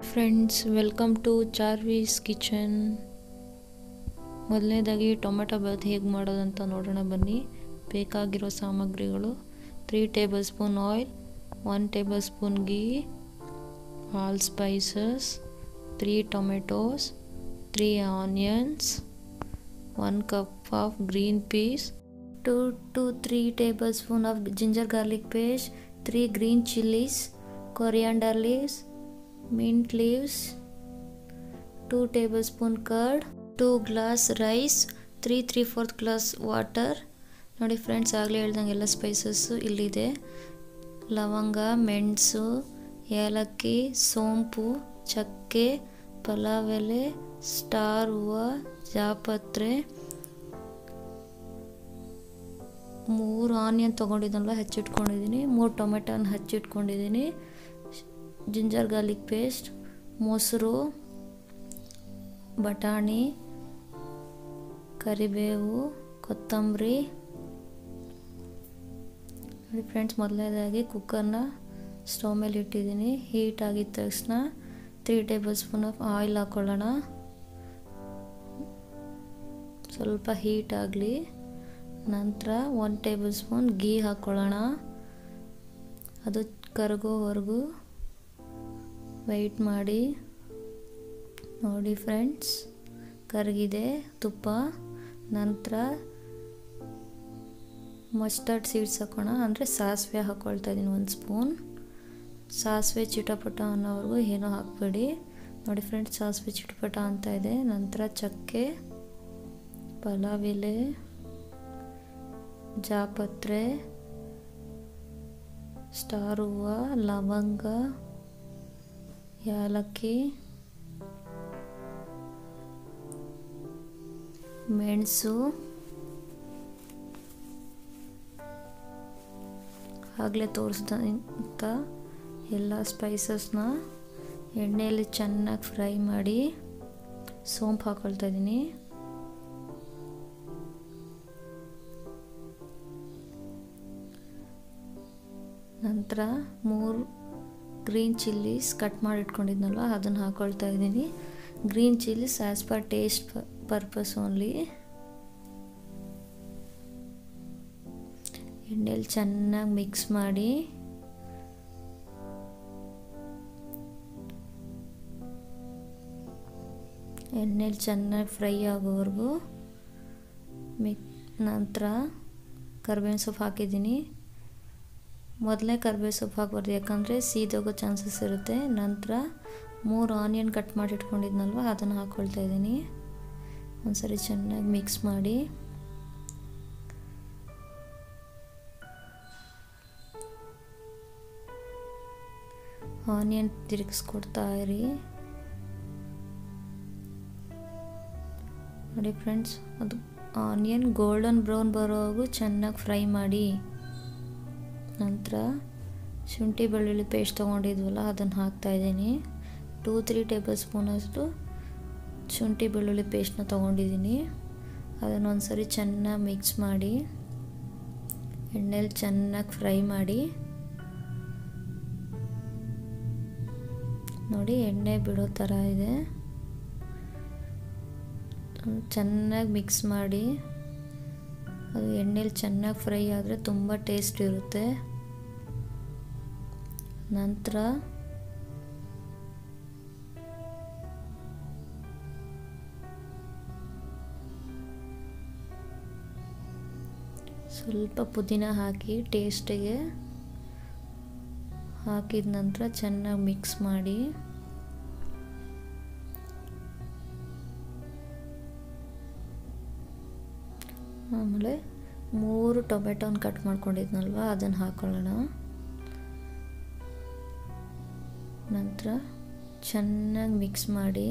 Friends welcome to Charvi's kitchen ಮೊದಲನೇದಾಗಿ tomato bath ಹೇಗೆ ಮಾಡೋದಂತ ನೋಡೋಣ ಬನ್ನಿ ಬೇಕಾಗಿರೋ ಸಾಮಗ್ರಿಗಳು three tablespoon oil one tablespoon ghee all spices three tomatoes three onions one cup of green peas two two three tablespoon of ginger garlic paste three green chillies coriander leaves, mint leaves, 2 tablespoon curd, 2 glass rice, 3 3 4 glass water. ನೋಡಿ friends ಆಗಲೇ ಹೇಳ್ದಂಗೆ ಎಲ್ಲ spices ಇಲ್ಲಿದೆ ಲವಂಗ ಮೆಣಸು ಏಲಕ್ಕಿ ಸೋಂಪು ಚಕ್ಕೆ ಪಲಾವ್ ಎಲೆ ಸ್ಟಾರ್ ಹೂವು ಜಾಪತ್ರೆ ಮೂರು ಆನಿಯನ್ ತೊಗೊಂಡಿದ್ದನಲ್ಲ ಹೆಚ್ಚಿಟ್ಕೊಂಡಿದ್ದೀನಿ ಮೂರು ಟೊಮೆಟೊನ ಹಚ್ಚಿಟ್ಕೊಂಡಿದ್ದೀನಿ ಜಿಂಜರ್ ಗಾರ್ಲಿಕ್ ಪೇಸ್ಟ್ ಮೊಸರು ಬಟಾಣಿ ಕರಿಬೇವು ಕೊತ್ತಂಬರಿ ನೋಡಿ ಫ್ರೆಂಡ್ಸ್ ಮೊದಲನೇದಾಗಿ ಕುಕ್ಕರ್ನ ಸ್ಟವ್ ಮೇಲೆ ಇಟ್ಟಿದ್ದೀನಿ ಹೀಟ್ ಆಗಿದ ತಕ್ಷಣ three tablespoon of oil ಹಾಕ್ಕೊಳ್ಳೋಣ ಸ್ವಲ್ಪ ಹೀಟ್ ಆಗಲಿ ನಂತರ ಒನ್ ಟೇಬಲ್ ಸ್ಪೂನ್ ಗೀ ಹಾಕ್ಕೊಳ್ಳೋಣ ಅದು ಕರಗೋವರೆಗೂ ವೆಯ್ಟ್ ಮಾಡಿ ನೋಡಿ ಫ್ರೆಂಡ್ಸ್ ಕರಗಿದೆ ತುಪ್ಪ ನಂತರ ಮಸ್ಟರ್ಡ್ ಸೀಡ್ಸ್ ಹಾಕೋಣ ಅಂದರೆ ಸಾಸಿವೆ ಹಾಕ್ಕೊಳ್ತಾ ಇದ್ದೀನಿ ಒಂದು ಸ್ಪೂನ್ ಸಾಸಿವೆ ಚಿಟಪಟ ಅನ್ನೋವರೆಗೂ ಏನೂ ಹಾಕಬೇಡಿ ನೋಡಿ ಫ್ರೆಂಡ್ಸ್ ಸಾಸಿವೆ ಚಿಟಪಟ ಅಂತ ಇದೆ ನಂತರ ಚಕ್ಕೆ ಪಲಾವ್ ಎಲೆ ಜಾಪತ್ರೆ ಸ್ಟಾರ್ ಹೂವು ಲವಂಗ ಏಲಕ್ಕಿ ಮೆಣಸು ಆಗಲೇ ತೋರಿಸ್ದಂಥ ಎಲ್ಲ ಸ್ಪೈಸಸ್ನ ಎಣ್ಣೆಯಲ್ಲಿ ಚೆನ್ನಾಗಿ ಫ್ರೈ ಮಾಡಿ ಸೋಂಪು ಹಾಕೊಳ್ತಾ ಇದ್ದೀನಿ ನಂತರ ಮೂರು ಗ್ರೀನ್ ಚಿಲ್ಲೀಸ್ ಕಟ್ ಮಾಡಿ ಇಟ್ಕೊಂಡಿದ್ನಲ್ವ ಅದನ್ನು ಹಾಕ್ಕೊಳ್ತಾ ಇದ್ದೀನಿ green chillies as per taste purpose only ಎಣ್ಣೆಲಿ ಚೆನ್ನಾಗಿ ಮಿಕ್ಸ್ ಮಾಡಿ ಎಣ್ಣೆಲಿ ಚೆನ್ನಾಗಿ ಫ್ರೈ ಆಗೋವರೆಗೂ ಮಿಕ್ ನಂತರ ಕರ್ಬೇವಿನ ಸೊಪ್ಪು ಹಾಕಿದ್ದೀನಿ ಮೊದಲೇ ಕರ್ಬೇವು ಸೊಪ್ಪು ಹಾಕ್ಬಾರ್ದು ಯಾಕಂದರೆ ಸೀದೋಗೋ ಚಾನ್ಸಸ್ ಇರುತ್ತೆ ನಂತರ ಮೂರು ಆನಿಯನ್ ಕಟ್ ಮಾಡಿ ಇಟ್ಕೊಂಡಿದ್ನಲ್ವ ಅದನ್ನು ಹಾಕ್ಕೊಳ್ತಾ ಇದ್ದೀನಿ ಒಂದ್ಸರಿ ಚೆನ್ನಾಗಿ ಮಿಕ್ಸ್ ಮಾಡಿ ಆನಿಯನ್ ತಿರುಗಿಸ್ಕೊಡ್ತಾ ಇರಿ ನೋಡಿ ಫ್ರೆಂಡ್ಸ್ ಅದು ಆನಿಯನ್ ಗೋಲ್ಡನ್ ಬ್ರೌನ್ ಬರೋವರೆಗೂ ಚೆನ್ನಾಗಿ ಫ್ರೈ ಮಾಡಿ ನಂತರ ಶುಂಠಿ ಬೆಳ್ಳುಳ್ಳಿ ಪೇಸ್ಟ್ ತೊಗೊಂಡಿದ್ವಲ್ಲ ಅದನ್ನು ಹಾಕ್ತಾಯಿದ್ದೀನಿ ಟೂ ತ್ರೀ ಟೇಬಲ್ ಸ್ಪೂನಷ್ಟು ಶುಂಠಿ ಬೆಳ್ಳುಳ್ಳಿ ಪೇಸ್ಟ್ನ ತೊಗೊಂಡಿದ್ದೀನಿ ಅದನ್ನು ಒಂದ್ಸರಿ ಚೆನ್ನಾಗಿ ಮಿಕ್ಸ್ ಮಾಡಿ ಎಣ್ಣೆಲಿ ಚೆನ್ನಾಗಿ ಫ್ರೈ ಮಾಡಿ ನೋಡಿ ಎಣ್ಣೆ ಬಿಡೋ ಥರ ಇದೆ ಚೆನ್ನಾಗಿ ಮಿಕ್ಸ್ ಮಾಡಿ ಅದು ಎಣ್ಣೆಲಿ ಚೆನ್ನಾಗಿ ಫ್ರೈ ಆದರೆ ತುಂಬ ಟೇಸ್ಟ್ ಇರುತ್ತೆ ನಂತರ ಸ್ವಲ್ಪ ಪುದೀನ ಹಾಕಿ ಟೇಸ್ಟಿಗೆ ಹಾಕಿದ ನಂತರ ಚೆನ್ನಾಗಿ ಮಿಕ್ಸ್ ಮಾಡಿ ಆಮೇಲೆ ಮೂರು ಟೊಮೆಟೊನ ಕಟ್ ಮಾಡ್ಕೊಂಡಿದ್ನಲ್ವ ಅದನ್ನು ಹಾಕೊಳ್ಳೋಣ ನಂತರ ಚೆನ್ನಾಗಿ ಮಿಕ್ಸ್ ಮಾಡಿ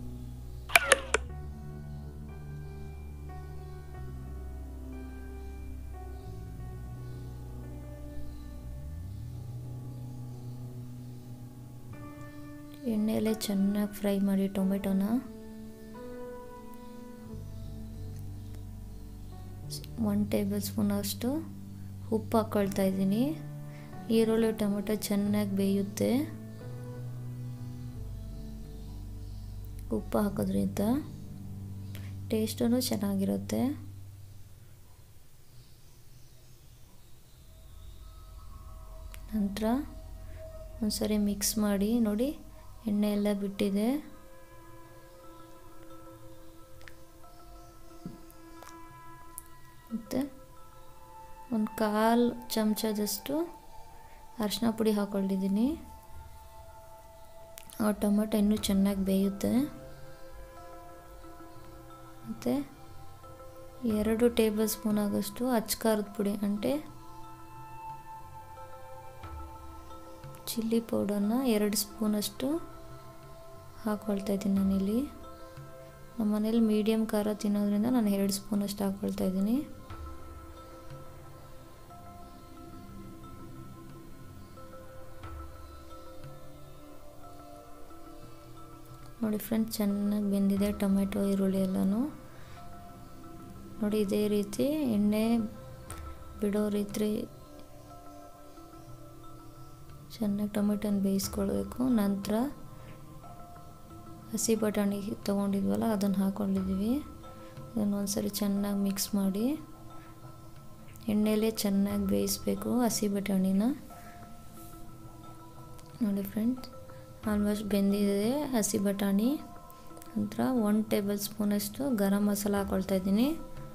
ಎಣ್ಣೆಯಲ್ಲೇ ಚೆನ್ನಾಗಿ ಫ್ರೈ ಮಾಡಿ ಟೊಮೆಟೊನ ಒನ್ ಟೇಬಲ್ ಸ್ಪೂನ್ ಅಷ್ಟು ಉಪ್ಪು ಹಾಕ್ಕೊಳ್ತಾ ಇದ್ದೀನಿ ಈರುಳ್ಳಿ ಟೊಮೆಟೊ ಚೆನ್ನಾಗಿ ಬೇಯುತ್ತೆ ಉಪ್ಪು ಹಾಕೋದ್ರಿಂದ ಟೇಸ್ಟೂ ಚೆನ್ನಾಗಿರುತ್ತೆ ನಂತರ ಒಂದ್ಸರಿ ಮಿಕ್ಸ್ ಮಾಡಿ ನೋಡಿ ಎಣ್ಣೆ ಎಲ್ಲ ಬಿಟ್ಟಿದೆ ಮತ್ತು ಒಂದು ಕಾಲು ಚಮಚದಷ್ಟು ಅರಿಶಿನ ಪುಡಿ ಹಾಕ್ಕೊಂಡಿದ್ದೀನಿ ಆ ಟೊಮೆಟೊ ಇನ್ನೂ ಚೆನ್ನಾಗಿ ಬೇಯುತ್ತೆ ಮತ್ತು ಎರಡು ಟೇಬಲ್ ಸ್ಪೂನ್ ಆಗೋಷ್ಟು ಅಚ್ಕಾರದ ಪುಡಿ అంటే ಚಿಲ್ಲಿ ಪೌಡರ್ನ ಎರಡು ಸ್ಪೂನಷ್ಟು ಹಾಕ್ಕೊಳ್ತಾ ಇದ್ದೀನಿ ನಾನಿಲ್ಲಿ ನಮ್ಮ ಮನೇಲಿ ಮೀಡಿಯಮ್ ಖಾರ ತಿನ್ನೋದ್ರಿಂದ ನಾನು ಎರಡು ಸ್ಪೂನಷ್ಟು ಹಾಕ್ಕೊಳ್ತಾ ಇದ್ದೀನಿ ನೋಡಿ ಫ್ರೆಂಡ್ಸ್ ಚೆನ್ನಾಗಿ ಬೆಂದಿದೆ ಟೊಮೆಟೊ ಈರುಳ್ಳಿ ಎಲ್ಲನೂ ನೋಡಿ ಇದೇ ರೀತಿ ಎಣ್ಣೆ ಬಿಡೋ ರೀತಿ ಚೆನ್ನಾಗಿ ಟೊಮೆಟೊನ ಬೇಯಿಸ್ಕೊಳ್ಬೇಕು ನಂತರ ಹಸಿ ಬಟಾಣಿ ತೊಗೊಂಡಿದ್ವಲ್ಲ ಅದನ್ನು ಹಾಕ್ಕೊಂಡಿದ್ದೀವಿ ಅದನ್ನು ಒಂದ್ಸರಿ ಚೆನ್ನಾಗಿ ಮಿಕ್ಸ್ ಮಾಡಿ ಎಣ್ಣೆಲೇ ಚೆನ್ನಾಗಿ ಬೇಯಿಸ್ಬೇಕು ಹಸಿ ಬಟಾಣಿನ ನೋಡಿ ಫ್ರೆಂಡ್ಸ್ ಆಲ್ಮೋಸ್ಟ್ ಬೆಂದಿದೆ ಹಸಿ ಬಟಾಣಿ ನಂತರ ಒನ್ ಟೇಬಲ್ ಸ್ಪೂನಷ್ಟು ಗರಂ ಮಸಾಲ ಹಾಕ್ಕೊಳ್ತಾ ಇದ್ದೀನಿ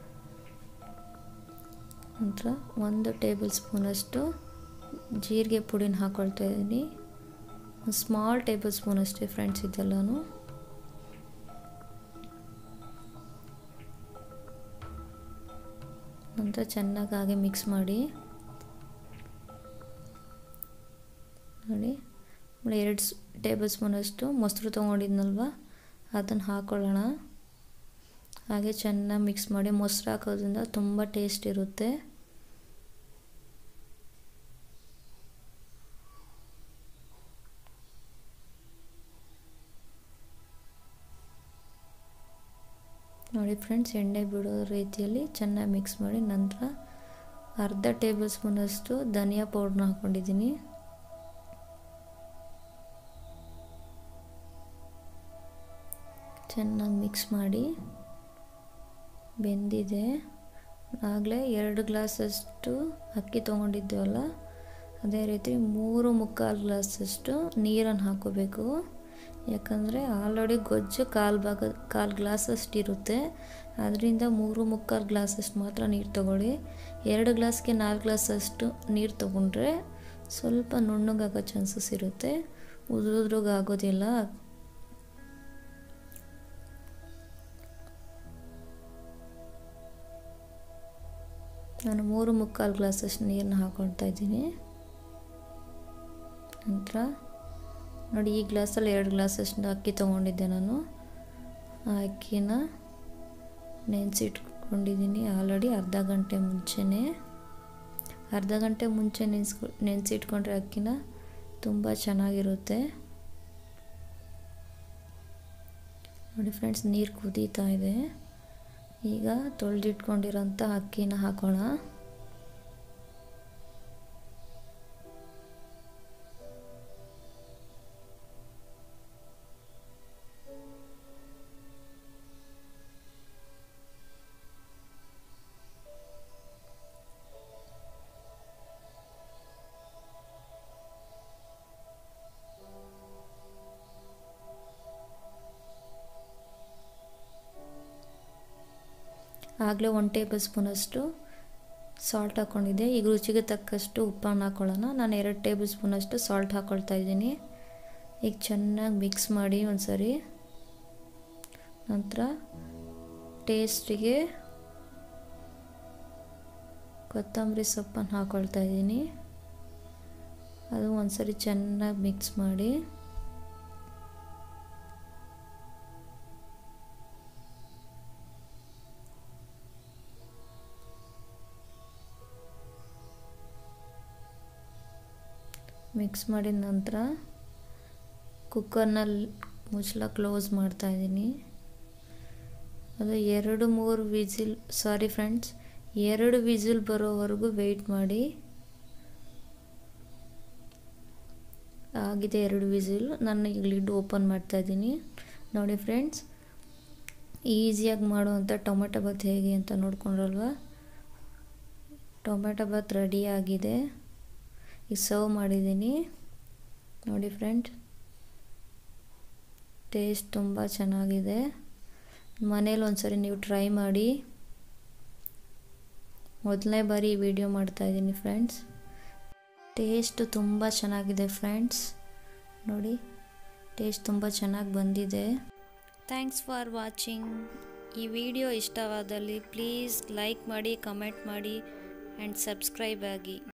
ನಂತರ ಒಂದು ಟೇಬಲ್ ಸ್ಪೂನಷ್ಟು ಜೀರಿಗೆ ಪುಡಿನ ಹಾಕ್ಕೊಳ್ತಾ ಇದ್ದೀನಿ ಒಂದು ಸ್ಮಾಲ್ ಟೇಬಲ್ ಸ್ಪೂನ್ ಅಷ್ಟೇ ಫ್ರೆಂಡ್ಸ್ ಇದೆಲ್ಲನೂ ನಂತರ ಚೆನ್ನಾಗಿ ಹಾಗೆ ಮಿಕ್ಸ್ ಮಾಡಿ ನೋಡಿ ಆಮೇಲೆ ಎರಡು ಟೇಬಲ್ ಸ್ಪೂನಷ್ಟು ಮೊಸರು ತೊಗೊಂಡಿದ್ನಲ್ವ ಅದನ್ನು ಹಾಕ್ಕೊಳ್ಳೋಣ ಹಾಗೆ ಚೆನ್ನಾಗಿ ಮಿಕ್ಸ್ ಮಾಡಿ ಮೊಸರು ಹಾಕೋದ್ರಿಂದ ತುಂಬ ಟೇಸ್ಟ್ ಇರುತ್ತೆ ನೋಡಿ ಫ್ರೆಂಡ್ಸ್ ಎಣ್ಣೆ ಬಿಡೋ ರೀತಿಯಲ್ಲಿ ಚೆನ್ನಾಗಿ ಮಿಕ್ಸ್ ಮಾಡಿ ನಂತರ ಅರ್ಧ ಟೇಬಲ್ ಸ್ಪೂನಷ್ಟು ಧನಿಯಾ ಪೌಡ್ರನ್ನ ಹಾಕ್ಕೊಂಡಿದ್ದೀನಿ ಚೆನ್ನಾಗಿ ಮಿಕ್ಸ್ ಮಾಡಿ ಬೆಂದಿದೆ ಆಗಲೇ ಎರಡು ಗ್ಲಾಸಷ್ಟು ಅಕ್ಕಿ ತೊಗೊಂಡಿದ್ದೇವಲ್ಲ ಅದೇ ರೀತಿ ಮೂರು ಮುಕ್ಕಾಲು ಗ್ಲಾಸಷ್ಟು ನೀರನ್ನು ಹಾಕೋಬೇಕು ಯಾಕಂದರೆ ಆಲ್ರೆಡಿ ಗೊಜ್ಜು ಕಾಲು ಭಾಗ ಕಾಲು ಗ್ಲಾಸಷ್ಟು ಇರುತ್ತೆ ಅದರಿಂದ ಮೂರು ಮುಕ್ಕಾಲು ಗ್ಲಾಸಷ್ಟು ಮಾತ್ರ ನೀರು ತಗೊಳ್ಳಿ ಎರಡು ಗ್ಲಾಸ್ಗೆ ನಾಲ್ಕು ಗ್ಲಾಸಷ್ಟು ನೀರು ತೊಗೊಂಡ್ರೆ ಸ್ವಲ್ಪ ನುಣ್ಣಗಾಗೋ ಚಾನ್ಸಸ್ ಇರುತ್ತೆ ಉದುರುದ್ರಾಗೋದಿಲ್ಲ ನಾನು ಮೂರು ಮುಕ್ಕಾಲು ಗ್ಲಾಸಷ್ಟು ನೀರನ್ನ ಹಾಕೊಳ್ತಾ ಇದ್ದೀನಿ ನಂತರ ನೋಡಿ ಈ ಗ್ಲಾಸಲ್ಲಿ ಎರಡು ಗ್ಲಾಸಷ್ಟು ಅಕ್ಕಿ ತೊಗೊಂಡಿದ್ದೆ ನಾನು ಆ ಅಕ್ಕಿನ ನೆನೆಸಿಟ್ಕೊಂಡಿದ್ದೀನಿ ಆಲ್ರೆಡಿ ಅರ್ಧ ಗಂಟೆ ಮುಂಚೆನೇ ಅರ್ಧ ಗಂಟೆ ಮುಂಚೆ ನೆನೆಸ್ಕೊ ನೆನೆಸಿಟ್ಕೊಂಡ್ರೆ ಅಕ್ಕಿನ ತುಂಬ ಚೆನ್ನಾಗಿರುತ್ತೆ ನೋಡಿ ಫ್ರೆಂಡ್ಸ್ ನೀರು ಕುದೀತಾ ಇದೆ ಈಗ ತೊಳೆದಿಟ್ಕೊಂಡಿರೋಂಥ ಅಕ್ಕಿನ ಹಾಕೋಣ ಆಗಲೇ ಒನ್ ಟೇಬಲ್ ಸ್ಪೂನಷ್ಟು ಸಾಲ್ಟ್ ಹಾಕ್ಕೊಂಡಿದ್ದೆ ಈಗ ರುಚಿಗೆ ತಕ್ಕಷ್ಟು ಉಪ್ಪನ್ನು ಹಾಕ್ಕೊಳ್ಳೋಣ ನಾನು ಎರಡು ಟೇಬಲ್ ಸ್ಪೂನಷ್ಟು ಸಾಲ್ಟ್ ಹಾಕ್ಕೊಳ್ತಾ ಇದ್ದೀನಿ ಈಗ ಚೆನ್ನಾಗಿ ಮಿಕ್ಸ್ ಮಾಡಿ ಒಂದು ಸರಿ ನಂತರ ಟೇಸ್ಟಿಗೆ ಕೊತ್ತಂಬರಿ ಸೊಪ್ಪನ್ನು ಹಾಕ್ಕೊಳ್ತಾ ಇದ್ದೀನಿ ಅದು ಒಂದು ಸರಿ ಚೆನ್ನಾಗಿ ಮಿಕ್ಸ್ ಮಾಡಿ ಮಿಕ್ಸ್ ಮಾಡಿದ ನಂತರ ಕುಕ್ಕರ್ನಲ್ಲಿ ಮುಚ್ಚಳ ಕ್ಲೋಸ್ ಮಾಡ್ತಾಯಿದ್ದೀನಿ ಅದು ಎರಡು ಮೂರು ವಿಸಿಲ್ ಸಾರಿ ಫ್ರೆಂಡ್ಸ್ ಎರಡು ವಿಸಿಲ್ ಬರೋವರೆಗೂ ವೆಯ್ಟ್ ಮಾಡಿ ಆಗಿದೆ ಎರಡು ವಿಸಿಲ್ ನಾನು ಈಗ ಲಿಡ್ ಓಪನ್ ಮಾಡ್ತಾಯಿದ್ದೀನಿ ನೋಡಿ ಫ್ರೆಂಡ್ಸ್ ಈಸಿಯಾಗಿ ಮಾಡುವಂಥ ಟೊಮೆಟೊ ಬಾತ್ ಹೇಗೆ ಅಂತ ನೋಡ್ಕೊಂಡ್ರಲ್ವ ಟೊಮೆಟೊ ಬಾತ್ ರೆಡಿಯಾಗಿದೆ ಈಗ ಸರ್ವ್ ಮಾಡಿದ್ದೀನಿ ನೋಡಿ ಫ್ರೆಂಡ್ ಟೇಸ್ಟ್ ತುಂಬ ಚೆನ್ನಾಗಿದೆ ಮನೇಲಿ ಒಂದ್ಸರಿ ನೀವು ಟ್ರೈ ಮಾಡಿ ಮೊದಲನೇ ಬಾರಿ ಈ ವಿಡಿಯೋ ಮಾಡ್ತಾಯಿದ್ದೀನಿ ಫ್ರೆಂಡ್ಸ್ ಟೇಸ್ಟು ತುಂಬ ಚೆನ್ನಾಗಿದೆ ಫ್ರೆಂಡ್ಸ್ ನೋಡಿ ಟೇಸ್ಟ್ ತುಂಬ ಚೆನ್ನಾಗಿ ಬಂದಿದೆ ಥ್ಯಾಂಕ್ಸ್ ಫಾರ್ ವಾಚಿಂಗ್ ಈ ವಿಡಿಯೋ ಇಷ್ಟವಾದಲ್ಲಿ ಪ್ಲೀಸ್ ಲೈಕ್ ಮಾಡಿ ಕಮೆಂಟ್ ಮಾಡಿ ಆ್ಯಂಡ್ ಸಬ್ಸ್ಕ್ರೈಬ್ ಆಗಿ